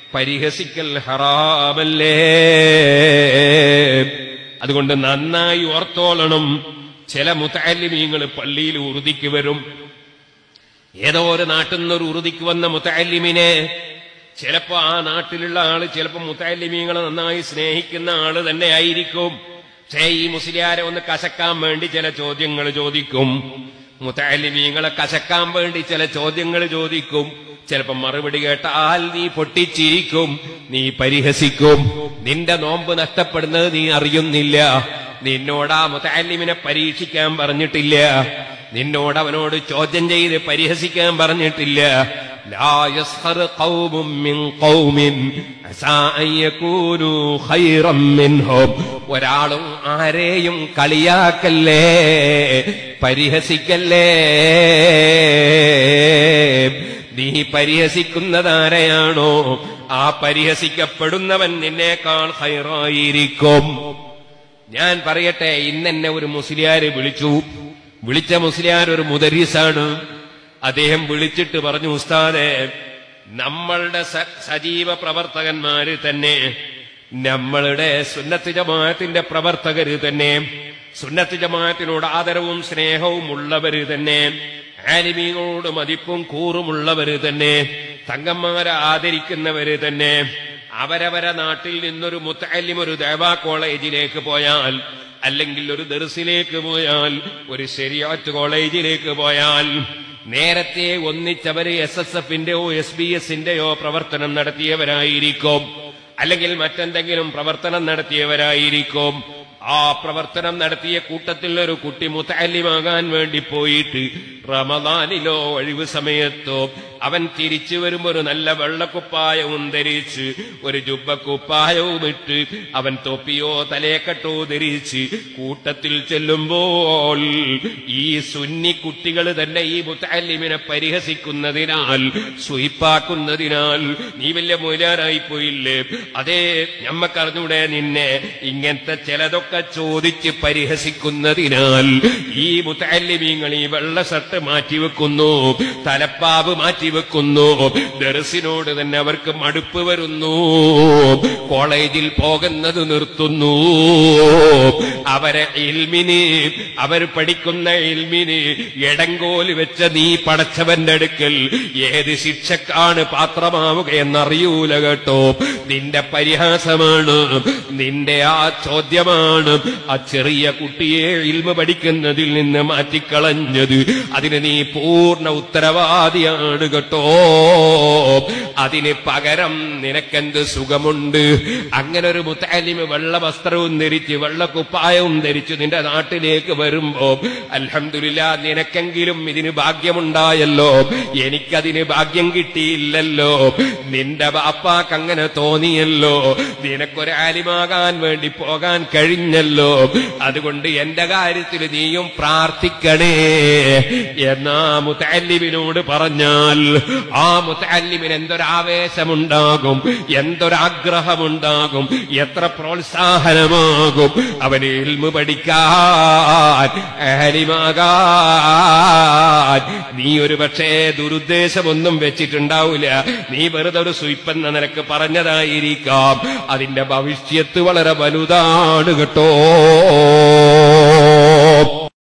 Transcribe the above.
പരിഹസിക്കൽ ഹറാമല്ലേ അതുകൊണ്ട് നന്നായി ഓർത്തോളണം ചില മുത്തല്ലിമീങ്ങൾ പള്ളിയിൽ ഉറുതിക്ക് വരും ഏതോ ഒരു നാട്ടിൽ നിന്ന് ഒരു ഉറുതിക്ക് വന്ന മുത്തല്ലിമിനെ ചിലപ്പോ ആ നാട്ടിലുള്ള ആള് ചിലപ്പോ മുത്തല്ലിമീങ്ങളെ നന്നായി സ്നേഹിക്കുന്ന ആള് തന്നെ ആയിരിക്കും പക്ഷേ ഈ മുസ്ലിയാരെ ഒന്ന് കശക്കാൻ വേണ്ടി ചില ചോദ്യങ്ങൾ ചോദിക്കും മുത്തല്ലിമീങ്ങളെ കശക്കാൻ വേണ്ടി ചില ചോദ്യങ്ങൾ ചോദിക്കും ചിലപ്പോ മറുപടി കേട്ടാൽ നീ പൊട്ടിച്ചിരിക്കും നീ പരിഹസിക്കും നിന്റെ നോമ്പ് നഷ്ടപ്പെടുന്നത് നീ അറിയുന്നില്ല നിന്നോട് ആ മുത്തല്ലിമിനെ പരീക്ഷിക്കാൻ പറഞ്ഞിട്ടില്ല നിന്നോട് അവനോട് ചോദ്യം ചെയ്ത് പരിഹസിക്കാൻ പറഞ്ഞിട്ടില്ല ലാ യസ്ഖർ ഖൗമും മിൻ ഖൗമിൻ അസാ അൻ യകൂനു ഖൈറൻ മിൻഹും ഒരാളും ആരെയും കളിയാക്കല്ലേ പരിഹസിക്കല്ലേ നീ പരിഹസിക്കുന്നതാരെയാണോ ആ പരിഹസിക്കപ്പെടുന്നവൻ നിന്നേക്കാൾ ഹൈറായിരിക്കും ഞാൻ പറയട്ടെ ഇന്നെന്നെ ഒരു മുസ്ലിയാര് വിളിച്ചു വിളിച്ച മുസ്ലിയാർ ഒരു മുദരീസാണ് അദ്ദേഹം വിളിച്ചിട്ട് പറഞ്ഞു ഉസ്താദെ നമ്മളുടെ സ- സജീവ പ്രവർത്തകന്മാര് തന്നെ നമ്മളുടെ സുന്നത്ത് ജമാഅത്തിന്റെ പ്രവർത്തകര് തന്നെ സുന്നത്ത് ജമാഅത്തിനോട് ആദരവും സ്നേഹവും ഉള്ളവര് തന്നെ ആലിമീങ്ങളോട് മതിപ്പും കൂറുമുള്ളവര് തന്നെ തങ്കന്മാരെ ആദരിക്കുന്നവര് തന്നെ അവരവരെ നാട്ടിൽ നിന്നൊരു മുത്തല്ലിം ഒരു ദേവാ കോളേജിലേക്ക് പോയാൽ അല്ലെങ്കിൽ ഒരു ദർസിലേക്ക് പോയാൽ ഒരു ശരിയാറ്റ് കോളേജിലേക്ക് പോയാൽ നേരത്തെ ഒന്നിച്ചവര് എസ് എസ് എഫിന്റെയോ എസ് ബി എസിന്റെയോ പ്രവർത്തനം നടത്തിയവരായിരിക്കും അല്ലെങ്കിൽ മറ്റെന്തെങ്കിലും പ്രവർത്തനം നടത്തിയവരായിരിക്കും ആ പ്രവർത്തനം നടത്തിയ കൂട്ടത്തിൽ ഒരു കുട്ടി മുത്തല്ലിമാകാൻ വേണ്ടി പോയിട്ട് റമദാനിലോ ഒഴിവ് സമയത്തോ അവൻ തിരിച്ചു വരുമ്പോ ഒരു നല്ല വെള്ളക്കുപ്പായവും ധരിച്ച് ഒരു ജുബക്കുപ്പായവും ഇട്ട് അവൻ തൊപ്പിയോ തലേക്കെട്ടോ ധരിച്ച് കൂട്ടത്തിൽ ചെല്ലുമ്പോൾ ഈ സുന്നി കുട്ടികൾ തന്നെ ഈ മുത്തല്ലിമിനെ പരിഹസിക്കുന്നതിനാൽ സുയിപ്പാക്കുന്നതിനാൽ നീ വലിയ മൊയിലാരായി പോയില്ലേ അതേ ഞമ്മക്കറിഞ്ഞൂടെ നിന്നെ ഇങ്ങനത്തെ ചിലതൊക്കെ ചോദിച്ച് പരിഹസിക്കുന്നതിനാൽ ഈ മുത്തല്ലിമീങ്ങൾ ഈ വെള്ള ഷർട്ട് മാറ്റിവെക്കുന്നു തലപ്പാവ് മാറ്റിവെക്കുന്നു ദർസിനോട് തന്നെ അവർക്ക് മടുപ്പ് വരുന്നു കോളേജിൽ പോകുന്നത് നിർത്തുന്നു അവരെ ഇൽമിന് അവർ പഠിക്കുന്ന ഇൽമിന് എടങ്കോല് വെച്ച നീ പടച്ചവന്റെ അടുക്കൽ ഏത് ശിക്ഷക്കാണ് പാത്രമാവുക എന്നറിയൂല കേട്ടോ നിന്റെ പരിഹാസമാണ് നിന്റെ ആ ചോദ്യമാണ് ആ ചെറിയ കുട്ടിയെ ഇൽമ പഠിക്കുന്നതിൽ നിന്ന് മാറ്റിക്കളഞ്ഞത് അതിന് നീ പൂർണ്ണ ഉത്തരവാദിയാണ് കേട്ടോ അതിന് പകരം നിനക്കെന്ത് സുഖമുണ്ട് അങ്ങനെ ഒരു മുത്താലിമ് വെള്ള വസ്ത്രവും ധരിച്ച് വെള്ള കുപ്പായവും ധരിച്ചു നിന്റെ നാട്ടിലേക്ക് വരുമ്പോ അൽഹംദുലില്ലാ നിനക്കെങ്കിലും ഇതിന് ഭാഗ്യമുണ്ടായല്ലോ എനിക്കതിന് ഭാഗ്യം കിട്ടിയില്ലല്ലോ നിന്റെ ബാപ്പാക്ക് അങ്ങനെ തോന്നിയല്ലോ നിനക്കൊരാലിമാകാൻ വേണ്ടി പോകാൻ കഴിഞ്ഞല്ലോ അതുകൊണ്ട് എന്റെ കാര്യത്തിൽ നീയും പ്രാർത്ഥിക്കണേ എന്നാ മുത്തല്ലിമിനോട് പറഞ്ഞാൽ ആ മുത്തല്ലിമിന് എന്തൊരാവേശമുണ്ടാകും എന്തൊരാഗ്രഹമുണ്ടാകും എത്ര പ്രോത്സാഹനമാകും അവന് ഇൽമു പഠിക്കാൻ ആലിമാകാൻ നീ ഒരു പക്ഷേ ദുരുദ്ദേശമൊന്നും വെച്ചിട്ടുണ്ടാവില്ല നീ വെറുതെ ഒരു സുയിപ്പെന്ന നിനക്ക് പറഞ്ഞതായിരിക്കാം അതിന്റെ ഭവിഷ്യത്ത് വളരെ വലുതാണ് കേട്ടോ